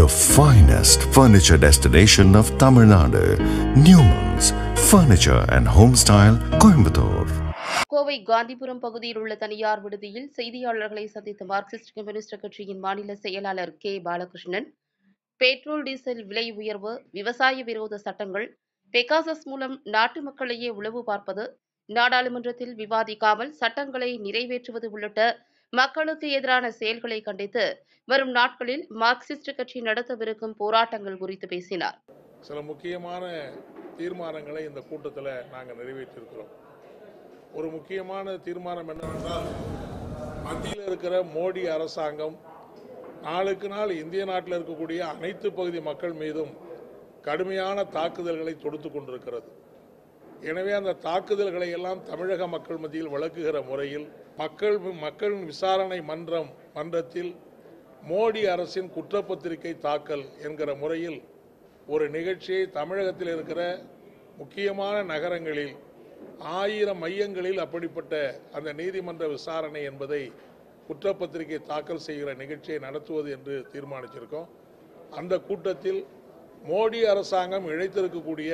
the finest furniture destination of Tamil Nadu, Newman's Furniture and Homestyle, Coimbatore. Kovai Gandhipuram பகுதியில் உள்ள தனியார் விடுதியில் செய்தியாளர்களை சந்தித்த மார்க்சிஸ்ட் கம்யூனிஸ்ட் கட்சியின் மாநில செயலாளர் கே பாலகிருஷ்ணன் பெட்ரோல் டீசல் விலை உயர்வு விவசாய விரோத சட்டங்கள் பெகாசஸ் மூலம் நாட்டு மக்களையே உளவு பார்ப்பது நாடாளுமன்றத்தில் விவாதிக்காமல் சட்டங்களை நிறைவேற்றுவது உள்ளிட்ட மக்களுக்கு எதிரான செயல்களை கண்டித்து வரும் நாட்களில் மார்க்சிஸ்ட் கட்சி நடத்தவிருக்கும் போராட்டங்கள் குறித்து பேசினார் சில முக்கியமான தீர்மானங்களை இந்த கூட்டத்தில் நாங்கள் நிறைவேற்றியிருக்கிறோம் ஒரு முக்கியமான தீர்மானம் என்னவென்றால் மத்தியில் இருக்கிற மோடி அரசாங்கம் நாளுக்கு நாள் இந்திய நாட்டில் இருக்கக்கூடிய அனைத்து பகுதி மக்கள் மீதும் கடுமையான தாக்குதல்களை தொடுத்து கொண்டிருக்கிறது எனவே அந்த தாக்குதல்களை எல்லாம் தமிழக மக்கள் மத்தியில் விளக்குகிற முறையில் மக்கள் மக்கள் விசாரணை மன்றம் மன்றத்தில் மோடி அரசின் குற்றப்பத்திரிகை தாக்கல் என்கிற முறையில் ஒரு நிகழ்ச்சியை தமிழகத்தில் இருக்கிற முக்கியமான நகரங்களில் ஆயிரம் மையங்களில் அப்படிப்பட்ட அந்த நீதிமன்ற விசாரணை என்பதை குற்றப்பத்திரிகை தாக்கல் செய்கிற நிகழ்ச்சியை நடத்துவது என்று தீர்மானிச்சிருக்கோம் அந்த கூட்டத்தில் மோடி அரசாங்கம் இழைத்திருக்கக்கூடிய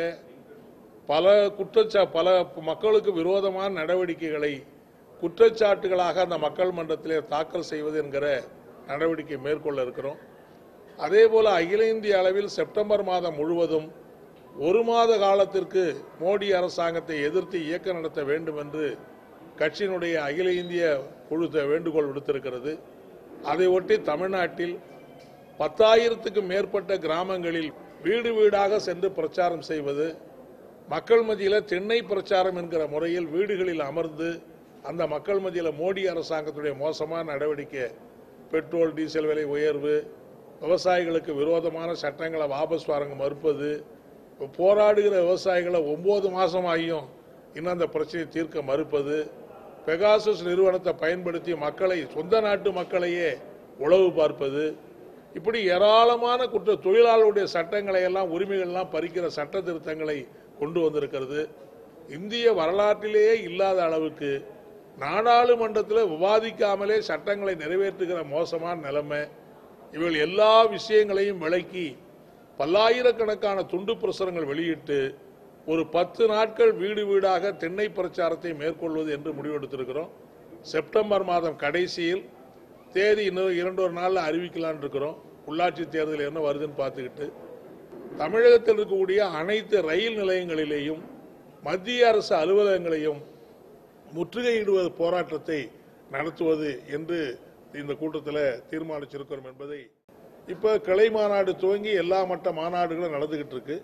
பல குற்றச்சா பல மக்களுக்கு விரோதமான நடவடிக்கைகளை குற்றச்சாட்டுகளாக அந்த மக்கள் மன்றத்திலே தாக்கல் செய்வது என்கிற நடவடிக்கை மேற்கொள்ள இருக்கிறோம் அதே போல அகில இந்திய அளவில் செப்டம்பர் மாதம் முழுவதும் ஒரு மாத காலத்திற்கு மோடி அரசாங்கத்தை எதிர்த்து இயக்கம் நடத்த வேண்டும் என்று கட்சியினுடைய அகில இந்திய குழு த- வேண்டுகோள் விடுத்திருக்கிறது அதை ஒட்டி தமிழ்நாட்டில் பத்தாயிரத்துக்கும் மேற்பட்ட கிராமங்களில் வீடு வீடாக சென்று பிரச்சாரம் செய்வது மக்கள் மத்தியில் தென்னை பிரச்சாரம் என்கிற முறையில் வீடுகளில் அமர்ந்து அந்த மக்கள் மத்தியில் மோடி அரசாங்கத்துடைய மோசமான நடவடிக்கை பெட்ரோல் டீசல் விலை உயர்வு விவசாயிகளுக்கு விரோதமான சட்டங்களை வாபஸ் வாங்க மறுப்பது போராடுகிற விவசாயிகளை ஒன்பது மாசம் ஆகியும் இன்னும் அந்த பிரச்சனையை தீர்க்க மறுப்பது பெகாசஸ் நிறுவனத்தை பயன்படுத்தி மக்களை சொந்த நாட்டு மக்களையே உளவு பார்ப்பது இப்படி ஏராளமான குற்ற தொழிலாளருடைய சட்டங்களை எல்லாம் உரிமைகள் எல்லாம் பறிக்கிற சட்ட திருத்தங்களை கொண்டு வந்திருக்கிறது இந்திய வரலாற்றிலேயே இல்லாத அளவுக்கு நாடாளுமன்றத்தில் விவாதிக்காமலே சட்டங்களை நிறைவேற்றுகிற மோசமான நிலைமை இவர்கள் எல்லா விஷயங்களையும் விளக்கி பல்லாயிரக்கணக்கான துண்டு பிரசுரங்கள் வெளியிட்டு ஒரு பத்து நாட்கள் வீடு வீடாக தென்னை பிரச்சாரத்தை மேற்கொள்வது என்று முடிவெடுத்திருக்கிறோம் செப்டம்பர் மாதம் கடைசியில் தேதி இன்னும் இரண்டு ஒரு நாளில் அறிவிக்கலாம்னு இருக்கிறோம் உள்ளாட்சி தேர்தல் என்ன வருதுன்னு பார்த்துக்கிட்டு தமிழகத்தில் இருக்கக்கூடிய அனைத்து ரயில் நிலையங்களிலேயும் மத்திய அரசு அலுவலகங்களையும் முற்றுகையிடுவது போராட்டத்தை நடத்துவது என்று இந்த கூட்டத்தில் தீர்மானிச்சிருக்கிறோம் என்பதை இப்போ கிளை மாநாடு துவங்கி எல்லா மட்ட மாநாடுகளும் நடந்துகிட்டு இருக்கு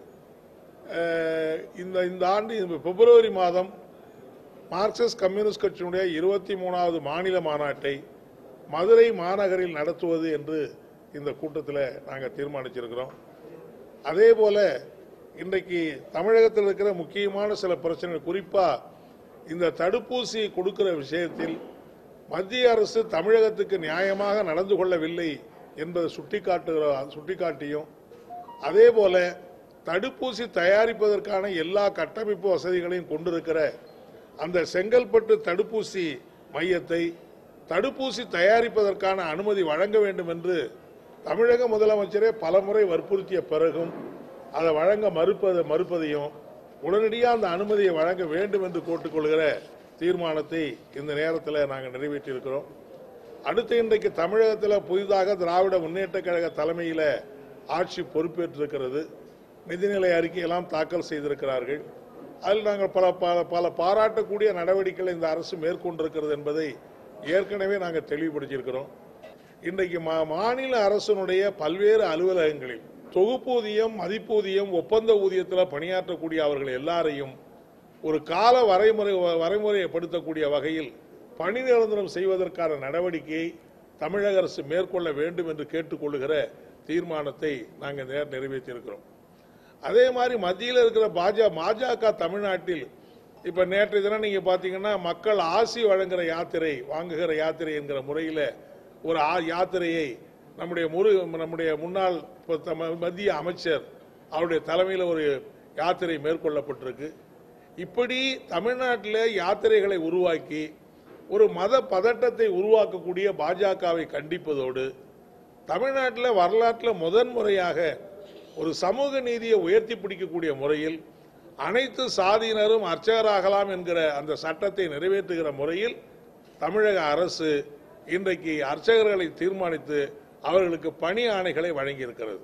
அஹ் இந்த இந்த ஆண்டு இந்த பிப்ரவரி மாதம் மார்க்சிஸ்ட் கம்யூனிஸ்ட் கட்சியினுடைய இருபத்தி மூணாவது மாநில மாநாட்டை மதுரை மாநகரில் நடத்துவது என்று இந்த கூட்டத்தில் நாங்கள் தீர்மானிச்சிருக்கிறோம் அதே போல இன்றைக்கு தமிழகத்தில் இருக்கிற முக்கியமான சில பிரச்சனைகள் குறிப்பா இந்த தடுப்பூசி கொடுக்கிற விஷயத்தில் மத்திய அரசு தமிழகத்துக்கு நியாயமாக நடந்து கொள்ளவில்லை என்பதை சுட்டிக்காட்டுகிற சுட்டிக்காட்டியும் அதே போல தடுப்பூசி தயாரிப்பதற்கான எல்லா கட்டமைப்பு வசதிகளையும் கொண்டிருக்கிற அந்த செங்கல்பட்டு தடுப்பூசி மையத்தை தடுப்பூசி தயாரிப்பதற்கான அனுமதி வழங்க வேண்டும் என்று தமிழக முதலமைச்சரே பலமுறை வற்புறுத்திய பிறகும் அதை வழங்க மறுப்பது மறுப்பதையும் உடனடியாக அந்த அனுமதியை வழங்க வேண்டும் என்று கேட்டுக்கொள்கிற தீர்மானத்தை இந்த நேரத்தில் நாங்கள் நிறைவேற்றியிருக்கிறோம் அடுத்து இன்றைக்கு தமிழகத்தில் புதிதாக திராவிட முன்னேற்ற கழக தலைமையில் ஆட்சி பொறுப்பேற்றிருக்கிறது நிதிநிலை அறிக்கையெல்லாம் தாக்கல் செய்திருக்கிறார்கள் அதில் நாங்கள் பல பல பல பாராட்டக்கூடிய நடவடிக்கைகளை இந்த அரசு மேற்கொண்டிருக்கிறது என்பதை ஏற்கனவே நாங்கள் தெளிவுபடுத்தியிருக்கிறோம் இன்றைக்கு மா- மாநில அரசினுடைய பல்வேறு அலுவலகங்களில் தொகுப்பூதியம் மதிப்பூதியம் ஒப்பந்த ஊதியத்தில் பணியாற்றக்கூடிய அவர்கள் எல்லாரையும் ஒரு கால வரைமுறை வரைமுறைப்படுத்தக்கூடிய வகையில் பணி நிரந்தரம் செய்வதற்கான நடவடிக்கையை தமிழக அரசு மேற்கொள்ள வேண்டும் என்று கேட்டுக்கொள்ளுகிற தீர்மானத்தை நாங்கள் நேர் நிறைவேற்றியிருக்கிறோம் அதே மாதிரி மத்தியில் இருக்கிற பாஜக பாஜக தமிழ்நாட்டில் இப்ப நேற்றைய தினம் நீங்க பாத்தீங்கன்னா மக்கள் ஆசி வழங்குகிற யாத்திரை வாங்குகிற யாத்திரை என்கிற முறையில் ஒரு ஆ- யாத்திரையை நம்முடைய முரு நம்முடைய முன்னாள் இப்ப தம- மத்திய அமைச்சர் அவருடைய தலைமையில் ஒரு யாத்திரை மேற்கொள்ளப்பட்டிருக்கு இப்படி தமிழ்நாட்டில் யாத்திரைகளை உருவாக்கி ஒரு மத பதட்டத்தை உருவாக்கக்கூடிய பாஜகவை கண்டிப்பதோடு தமிழ்நாட்டில் வரலாற்றில் முதன் முறையாக ஒரு சமூக நீதியை உயர்த்தி பிடிக்கக்கூடிய முறையில் அனைத்து சாதியினரும் அர்ச்சகராகலாம் என்கிற அந்த சட்டத்தை நிறைவேற்றுகிற முறையில் தமிழக அரசு இன்றைக்கு அர்ச்சகர்களை தீர்மானித்து அவர்களுக்கு பணி ஆணைகளை வழங்கியிருக்கிறது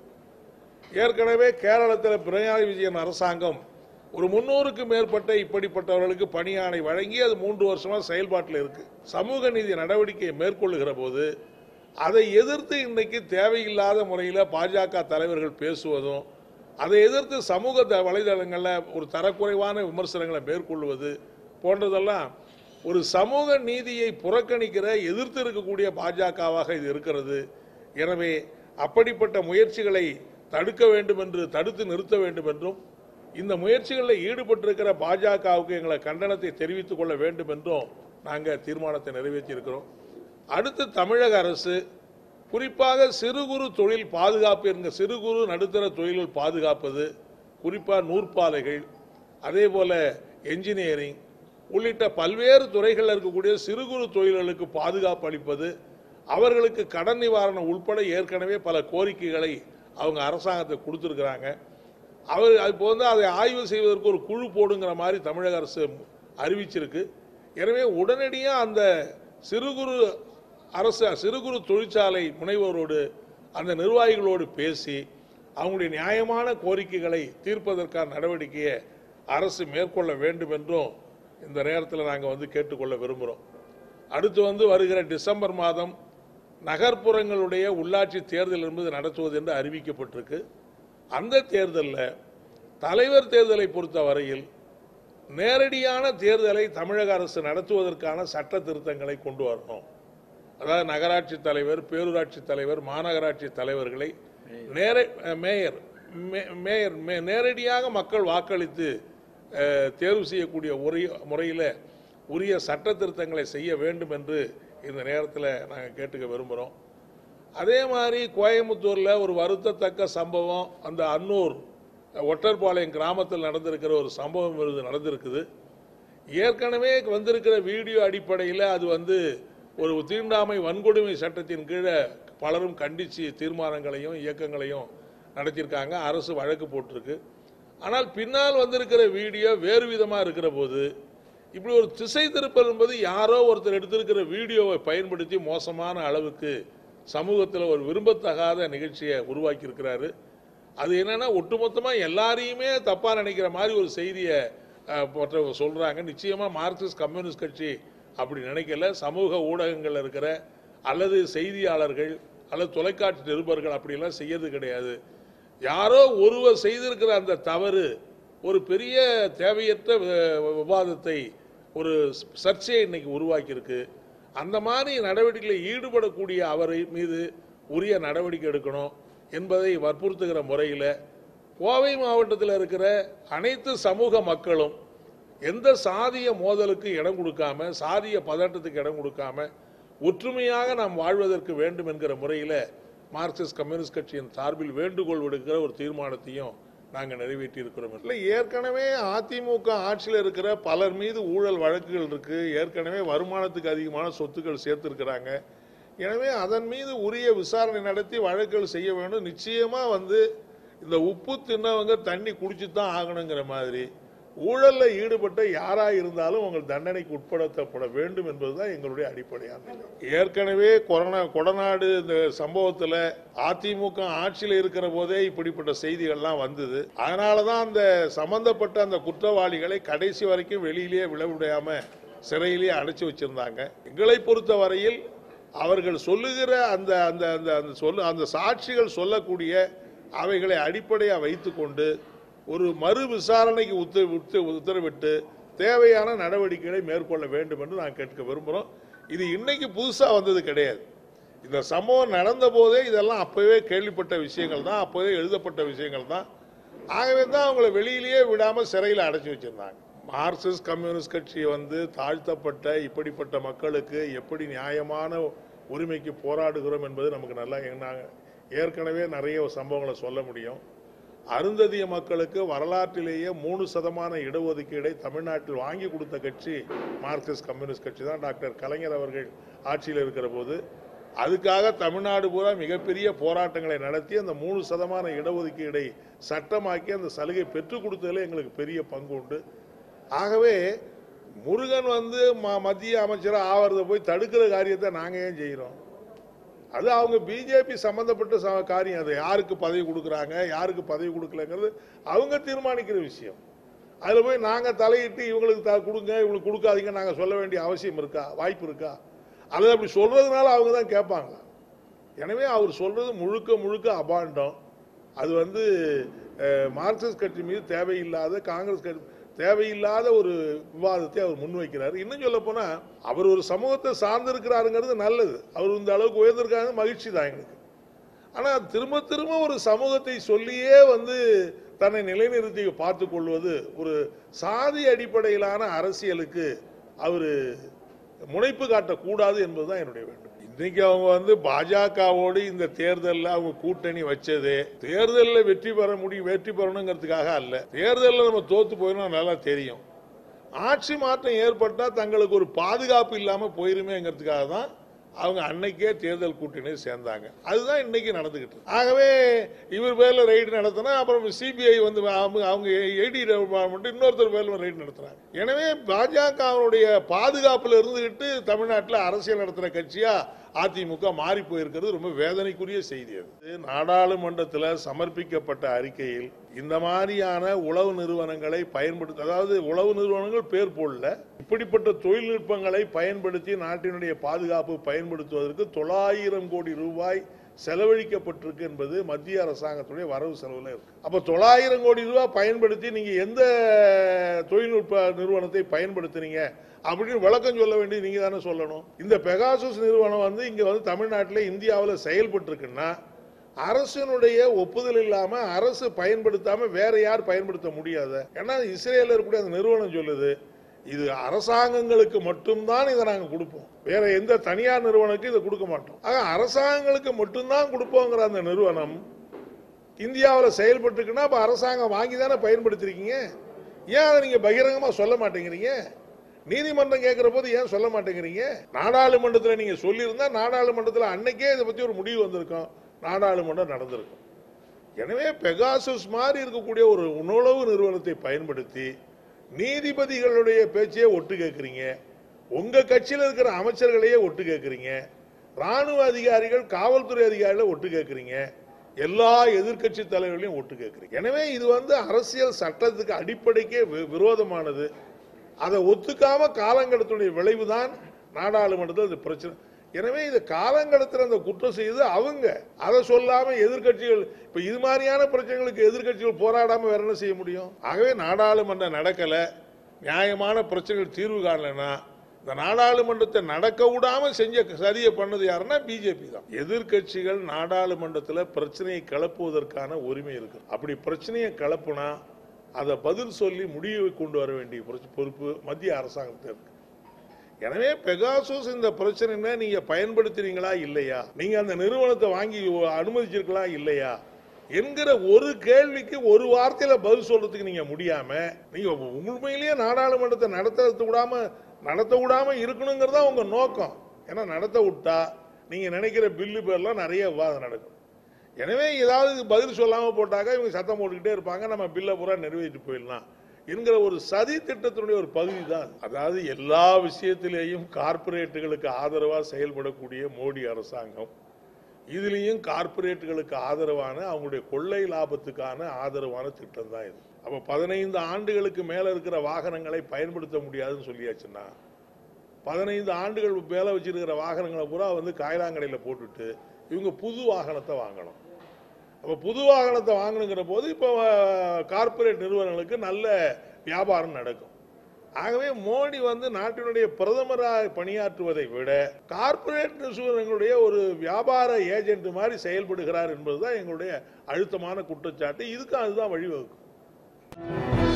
ஏற்கனவே கேரளத்தில் பினராயி விஜயன் அரசாங்கம் ஒரு முன்னூறுக்கு மேற்பட்ட இப்படிப்பட்டவர்களுக்கு பணி ஆணை வழங்கி அது மூன்று வருஷமா செயல்பாட்டில் இருக்கு சமூக நீதி நடவடிக்கையை மேற்கொள்ளுகிற போது அதை எதிர்த்து இன்றைக்கு தேவையில்லாத முறையில் பாஜக தலைவர்கள் பேசுவதும் அதை எதிர்த்து சமூக த- வலைதளங்களில் ஒரு தரக்குறைவான விமர்சனங்களை மேற்கொள்வது போன்றதெல்லாம் ஒரு சமூக நீதியை புறக்கணிக்கிற எதிர்த்து இருக்கக்கூடிய பாஜகவாக இது இருக்கிறது எனவே அப்படிப்பட்ட முயற்சிகளை தடுக்க வேண்டும் என்று தடுத்து நிறுத்த வேண்டும் என்றும் இந்த முயற்சிகளில் ஈடுபட்டிருக்கிற பாஜகவுக்கு எங்களை கண்டனத்தை தெரிவித்துக் கொள்ள வேண்டும் என்றும் நாங்கள் தீர்மானத்தை நிறைவேற்றியிருக்கிறோம் அடுத்து தமிழக அரசு குறிப்பாக சிறு குறு தொழில் பாதுகாப்பு என்கிற சிறு குறு நடுத்தர தொழில்கள் பாதுகாப்பது குறிப்பாக நூற்பாலைகள் அதே போல என்ஜினியரிங் உள்ளிட்ட பல்வேறு துறைகளில் இருக்கக்கூடிய சிறு குறு தொழில்களுக்கு பாதுகாப்பு அளிப்பது அவர்களுக்கு கடன் நிவாரணம் உட்பட ஏற்கனவே பல கோரிக்கைகளை அவங்க அரசாங்கத்தை கொடுத்துருக்குறாங்க அவர் இப்போ வந்து அதை ஆய்வு செய்வதற்கு ஒரு குழு போடுங்கிற மாதிரி தமிழக அரசு அறிவிச்சிருக்கு எனவே உடனடியாக அந்த சிறு குறு அரசு சிறு குறு தொழிற்சாலை முனைவோரோடு அந்த நிர்வாகிகளோடு பேசி அவங்களுடைய நியாயமான கோரிக்கைகளை தீர்ப்பதற்கான நடவடிக்கையை அரசு மேற்கொள்ள வேண்டும் என்றும் இந்த நேரத்தில் நாங்கள் வந்து கேட்டுக்கொள்ள விரும்புகிறோம் அடுத்து வந்து வருகிற டிசம்பர் மாதம் நகர்ப்புறங்களுடைய உள்ளாட்சி தேர்தல் என்பது நடத்துவது என்று அறிவிக்கப்பட்டிருக்கு அந்த தேர்தலில் தலைவர் தேர்தலை பொறுத்த வரையில் நேரடியான தேர்தலை தமிழக அரசு நடத்துவதற்கான சட்ட திருத்தங்களை கொண்டு வரணும் அதாவது நகராட்சி தலைவர் பேரூராட்சி தலைவர் மாநகராட்சி தலைவர்களை நேர மேயர் மே- மேயர் மே- நேரடியாக மக்கள் வாக்களித்து அஹ், தேர்வு செய்யக்கூடிய உரிய முறையில் உரிய சட்ட திருத்தங்களை செய்ய வேண்டும் என்று இந்த நேரத்தில் நாங்கள் கேட்டுக்க விரும்புகிறோம் அதே மாதிரி கோயம்புத்தூரில் ஒரு வருத்தத்தக்க சம்பவம் அந்த அன்னூர் ஒட்டர்பாளையம் கிராமத்தில் நடந்திருக்கிற ஒரு சம்பவம் இது நடந்திருக்குது ஏற்கனவே வந்திருக்கிற வீடியோ அடிப்படையில் அது வந்து ஒரு தீண்டாமை வன்கொடுமை சட்டத்தின் கீழே பலரும் கண்டித்து தீர்மானங்களையும் இயக்கங்களையும் நடத்தியிருக்காங்க அரசு வழக்கு போட்டிருக்கு ஆனால் பின்னால் வந்திருக்கிற வீடியோ வேறு விதமாக இருக்கிற போது இப்படி ஒரு திசை திருப்பல் என்பது யாரோ ஒருத்தர் எடுத்திருக்கிற வீடியோவை பயன்படுத்தி மோசமான அளவுக்கு சமூகத்தில் ஒரு விரும்பத்தகாத நிகழ்ச்சியை உருவாக்கி இருக்கிறாரு அது என்னன்னா ஒட்டுமொத்தமா எல்லாரையுமே தப்பா நினைக்கிற மாதிரி ஒரு செய்தியை அஹ், போட்ட சொல்றாங்க நிச்சயமா மார்க்சிஸ்ட் கம்யூனிஸ்ட் கட்சி அப்படி நினைக்கல சமூக ஊடகங்கள்ல இருக்கிற அல்லது செய்தியாளர்கள் அல்லது தொலைக்காட்சி நிருபர்கள் அப்படியெல்லாம் செய்யறது கிடையாது யாரோ ஒருவர் செய்திருக்கிற அந்த தவறு ஒரு பெரிய தேவையற்ற வி- விவாதத்தை ஒரு சர்ச்சையை இன்னைக்கு உருவாக்கியிருக்கு அந்த மாதிரி நடவடிக்கைகளில் ஈடுபடக்கூடிய அவரை மீது உரிய நடவடிக்கை எடுக்கணும் என்பதை வற்புறுத்துகிற முறையில் கோவை மாவட்டத்தில் இருக்கிற அனைத்து சமூக மக்களும் எந்த சாதிய மோதலுக்கு இடம் கொடுக்காம சாதிய பதட்டத்துக்கு இடம் கொடுக்காம ஒற்றுமையாக நாம் வாழ்வதற்கு வேண்டும் என்கிற முறையில் மார்க்சிஸ்ட் கம்யூனிஸ்ட் கட்சியின் சார்பில் வேண்டுகோள் விடுக்கிற ஒரு தீர்மானத்தையும் நாங்கள் நிறைவேற்றி இருக்கிறோம் இல்லை ஏற்கனவே அதிமுக ஆட்சியில் இருக்கிற பலர் மீது ஊழல் வழக்குகள் இருக்கு ஏற்கனவே வருமானத்துக்கு அதிகமான சொத்துக்கள் சேர்த்திருக்கிறாங்க எனவே அதன் மீது உரிய விசாரணை நடத்தி வழக்குகள் செய்ய வேண்டும் நிச்சயமா வந்து இந்த உப்பு தின்னவங்க தண்ணி குடிச்சு தான் ஆகணுங்கிற மாதிரி ஊழல்ல ஈடுபட்ட யாரா இருந்தாலும் உங்கள் தண்டனைக்கு உட்படுத்தப்பட வேண்டும் என்பதுதான் எங்களுடைய அடிப்படையான நிலை. ஏற்கனவே கொரோனா கொடநாடு இந்த சம்பவத்துல அதிமுக ஆட்சியில் இருக்கிற போதே இப்படிப்பட்ட செய்திகள்லாம் வந்தது அதனாலதான் அந்த சம்பந்தப்பட்ட அந்த குற்றவாளிகளை கடைசி வரைக்கும் வெளியிலேயே விளவிடாம சிறையிலேயே அடைச்சு வச்சிருந்தாங்க எங்களை பொறுத்த வரையில் அவர்கள் சொல்லுகிற அந்த அந்த அந்த அந்த சொல்லு அந்த சாட்சிகள் சொல்லக்கூடிய அவைகளை அடிப்படையாக வைத்துக்கொண்டு ஒரு மறு விசாரணைக்கு உத்த உத்த- உத்தரவிட்டு தேவையான நடவடிக்கைகளை மேற்கொள்ள வேண்டும் என்று நான் கேட்க விரும்புகிறோம் இது இன்னைக்கு புதுசாக வந்தது கிடையாது இந்த சம்பவம் நடந்த போதே இதெல்லாம் அப்பவே கேள்விப்பட்ட விஷயங்கள் தான் அப்போவே எழுதப்பட்ட விஷயங்கள் தான் ஆகவே தான் அவங்கள வெளியிலேயே விடாமல் சிறையில் அடைச்சி வச்சிருந்தாங்க மார்க்சிஸ்ட் கம்யூனிஸ்ட் கட்சி வந்து தாழ்த்தப்பட்ட இப்படிப்பட்ட மக்களுக்கு எப்படி நியாயமான உரிமைக்கு போராடுகிறோம் என்பது நமக்கு நல்லா நாங்க ஏற்கனவே நிறைய சம்பவங்களை சொல்ல முடியும் அருந்ததிய மக்களுக்கு வரலாற்றிலேயே மூணு சதமான இடஒதுக்கீடை தமிழ்நாட்டில் வாங்கி கொடுத்த கட்சி மார்க்சிஸ்ட் கம்யூனிஸ்ட் கட்சி தான் டாக்டர் கலைஞர் அவர்கள் ஆட்சியில் இருக்கிற போது அதுக்காக தமிழ்நாடு பூரா மிகப்பெரிய போராட்டங்களை நடத்தி அந்த மூணு சதமான இடஒதுக்கீடை சட்டமாக்கி அந்த சலுகை பெற்றுக் கொடுத்ததுல எங்களுக்கு பெரிய பங்கு உண்டு ஆகவே முருகன் வந்து ம- மத்திய அமைச்சராக ஆவறதை போய் தடுக்கிற காரியத்தை நாங்கள் ஏன் செய்கிறோம் அது அவங்க பிஜேபி சம்பந்தப்பட்ட ச- காரியம் அது யாருக்கு பதவி கொடுக்குறாங்க யாருக்கு பதவி கொடுக்கலங்கிறது அவங்க தீர்மானிக்கிற விஷயம் அதில் போய் நாங்கள் தலையிட்டு இவங்களுக்கு த கொடுங்க இவங்களுக்கு கொடுக்காதீங்க நாங்கள் சொல்ல வேண்டிய அவசியம் இருக்கா வாய்ப்பு இருக்கா அல்லது அப்படி சொல்றதுனால அவங்க தான் கேட்பாங்க எனவே அவர் சொல்றது முழுக்க முழுக்க அபாண்டம் அது வந்து அஹ், மார்க்சிஸ்ட் கட்சி மீது தேவையில்லாத காங்கிரஸ் கட்சி தேவையில்லாத ஒரு விவாதத்தை அவர் முன்வைக்கிறார் இன்னும் சொல்ல போனா அவர் ஒரு சமூகத்தை சார்ந்திருக்கிறாருங்கிறது நல்லது அவர் இந்த அளவுக்கு உயர்ந்திருக்காங்க மகிழ்ச்சி தான் எங்களுக்கு ஆனா திரும்ப திரும்ப ஒரு சமூகத்தை சொல்லியே வந்து தன்னை நிலைநிறுத்தி பார்த்துக் கொள்வது ஒரு சாதி அடிப்படையிலான அரசியலுக்கு அவர் முனைப்பு காட்டக்கூடாது என்பதுதான் என்னுடைய வேண்டும் இன்னைக்கு அவங்க வந்து பாஜகவோடு இந்த தேர்தலில் அவங்க கூட்டணி வச்சது தேர்தலில் வெற்றி பெற முடியும் வெற்றி பெறணுங்கிறதுக்காக அல்ல தேர்தலில் நம்ம தோத்து போயிடும் நல்லா தெரியும் ஆட்சி மாற்றம் ஏற்பட்டா தங்களுக்கு ஒரு பாதுகாப்பு இல்லாம போயிருமேங்கிறதுக்காக தான் அவங்க அன்னைக்கே தேர்தல் கூட்டணியில் சேர்ந்தாங்க அதுதான் இன்னைக்கு நடந்துகிட்டு இருக்கு. ஆகவே இவர் பேர்ல ரைடு நடத்தினா அப்புறம் சிபிஐ வந்து அவங்க அவங்க ஏடி டிபார்ட்மெண்ட் இன்னொருத்தர் பேர்ல ரைடு நடத்துறாங்க எனவே பாஜகவுடைய பாதுகாப்புல இருந்துகிட்டு தமிழ்நாட்டில் அரசியல் நடத்துற கட்சியா அதிமுக மாறி போயிருக்கிறது ரொம்ப வேதனைக்குரிய செய்தி அது நாடாளுமன்றத்தில் சமர்ப்பிக்கப்பட்ட அறிக்கையில் இந்த மாதிரியான உளவு நிறுவனங்களை பயன்படுத்த அதாவது உளவு நிறுவனங்கள் பேர் போடல இப்படிப்பட்ட தொழில்நுட்பங்களை பயன்படுத்தி நாட்டினுடைய பாதுகாப்பு பயன்படுத்துவதற்கு தொள்ளாயிரம் கோடி ரூபாய் செலவழிக்கப்பட்டிருக்கு என்பது மத்திய அரசாங்கத்துடைய வரவு செலவுல இருக்கு அப்ப தொள்ளாயிரம் கோடி ரூபாய் பயன்படுத்தி நீங்க எந்த தொழில்நுட்ப நிறுவனத்தை பயன்படுத்துனீங்க அப்படின்னு விளக்கம் சொல்ல வேண்டியது நீங்க தானே சொல்லணும் இந்த பெகாசஸ் நிறுவனம் வந்து இங்க வந்து தமிழ்நாட்டில் இந்தியாவில் செயல்பட்டு இருக்குன்னா அரசனுடைய ஒப்புதல் இல்லாம அரசு பயன்படுத்தாம வேற யார் பயன்படுத்த முடியாது ஏன்னா இஸ்ரேல இருக்கக்கூடிய அந்த நிறுவனம் சொல்லுது இது அரசாங்கங்களுக்கு மட்டும்தான் இதை நாங்க கொடுப்போம் வேற எந்த தனியார் நிறுவனத்துக்கும் இதை கொடுக்க மாட்டோம் ஆக அரசாங்கங்களுக்கு மட்டும்தான் கொடுப்போங்கிற அந்த நிறுவனம் இந்தியாவில் செயல்பட்டுருக்குன்னா அப்ப அரசாங்கம் வாங்கி தானே பயன்படுத்திருக்கீங்க ஏன் அதை நீங்க பகிரங்கமா சொல்ல மாட்டேங்கிறீங்க நீதிமன்றம் கேட்கிற போது ஏன் சொல்ல மாட்டேங்கிறீங்க நாடாளுமன்றத்தில் நீங்க சொல்லியிருந்தா நாடாளுமன்றத்தில் அன்னைக்கே இதை பத்தி ஒரு முடிவு வந்திருக்கும் நாடாளுமன்றம் நடந்திருக்கும் எனவே பெகாசஸ் மாதிரி இருக்கக்கூடிய ஒரு உணவு நிறுவனத்தை பயன்படுத்தி நீதிபதிகளுடைய பேச்சையே ஒட்டு கேட்குறீங்க உங்க கட்சியில் இருக்கிற அமைச்சர்களையே ஒட்டு கேட்குறீங்க ராணுவ அதிகாரிகள் காவல்துறை அதிகாரிகளை ஒட்டு கேட்குறீங்க எல்லா எதிர்க்கட்சி தலைவர்களையும் ஒட்டு கேட்குறீங்க எனவே இது வந்து அரசியல் சட்டத்துக்கு அடிப்படைக்கே வி- விரோதமானது அதை ஒத்துக்காம காலங்கடத்துடைய விளைவுதான் நாடாளுமன்றத்தில் இந்த பிரச்சனை எனவே இது காலங்கடத்துல அந்த குற்றம் செய்து அவங்க அதை சொல்லாம எதிர்க்கட்சிகள் இப்ப இது மாதிரியான பிரச்சனைகளுக்கு எதிர்க்கட்சிகள் போராடாம வேற என்ன செய்ய முடியும் ஆகவே நாடாளுமன்றம் நடக்கல நியாயமான பிரச்சனைகள் தீர்வு காணலைன்னா இந்த நாடாளுமன்றத்தை நடக்க விடாம செஞ்ச சரியை பண்ணது யாருன்னா பிஜேபி தான் எதிர்க்கட்சிகள் நாடாளுமன்றத்தில் பிரச்சனையை கிளப்புவதற்கான உரிமை இருக்கு அப்படி பிரச்சனையை கிளப்புனா அதை பதில் சொல்லி முடிவை கொண்டு வர வேண்டிய பொறுப்பு- பொறுப்பு மத்திய அரசாங்கத்தை இருக்கு எனவே பெகாசஸ் இந்த பிரச்சனைனா நீங்க பயன்படுத்துறீங்களா இல்லையா நீங்க அந்த நிறுவனத்தை வாங்கி அனுமதிச்சிருக்கலாம் இல்லையா என்கிற ஒரு கேள்விக்கு ஒரு வார்த்தையில பதில் சொல்றதுக்கு நீங்க முடியாம நீங்க உண்மையிலேயே நாடாளுமன்றத்தை நடத்த விடாம நடத்த விடாம இருக்கணுங்கிறதா உங்க நோக்கம் ஏன்னா நடத்த விட்டா நீங்க நினைக்கிற பில்லு பேர்லாம் நிறைய விவாதம் நடக்கும் எனவே ஏதாவது பதில் சொல்லாம போட்டாக்க இவங்க சத்தம் போட்டுக்கிட்டே இருப்பாங்க நம்ம பில்லை பூரா நிறைவேற்றி போயிடலாம் என்கிற ஒரு சதி திட்டத்தினுடைய ஒரு பகுதி தான் அதாவது எல்லா விஷயத்திலேயும் கார்ப்பரேட்டுகளுக்கு ஆதரவா செயல்படக்கூடிய மோடி அரசாங்கம் இதுலேயும் கார்ப்பரேட்டுகளுக்கு ஆதரவான அவங்களுடைய கொள்ளை லாபத்துக்கான ஆதரவான திட்டம் தான் இது அப்ப பதினைந்து ஆண்டுகளுக்கு மேல இருக்கிற வாகனங்களை பயன்படுத்த முடியாதுன்னு சொல்லியாச்சுன்னா பதினைந்து ஆண்டுகள் மேல வச்சிருக்கிற வாகனங்களை பூரா வந்து காயிலாங்கடையில் போட்டுட்டு இவங்க புது வாகனத்தை வாங்கணும் அப்போ புது வாகனத்தை வாங்கணுங்கிற போது இப்போ கார்ப்பரேட் நிறுவனங்களுக்கு நல்ல வியாபாரம் நடக்கும் ஆகவே மோடி வந்து நாட்டினுடைய பிரதமராக பணியாற்றுவதை விட கார்ப்பரேட் நிறுவனங்களுடைய ஒரு வியாபார ஏஜென்ட் மாதிரி செயல்படுகிறார் என்பதுதான் எங்களுடைய அழுத்தமான குற்றச்சாட்டு இதுக்கு அதுதான் வழிவகுக்கும்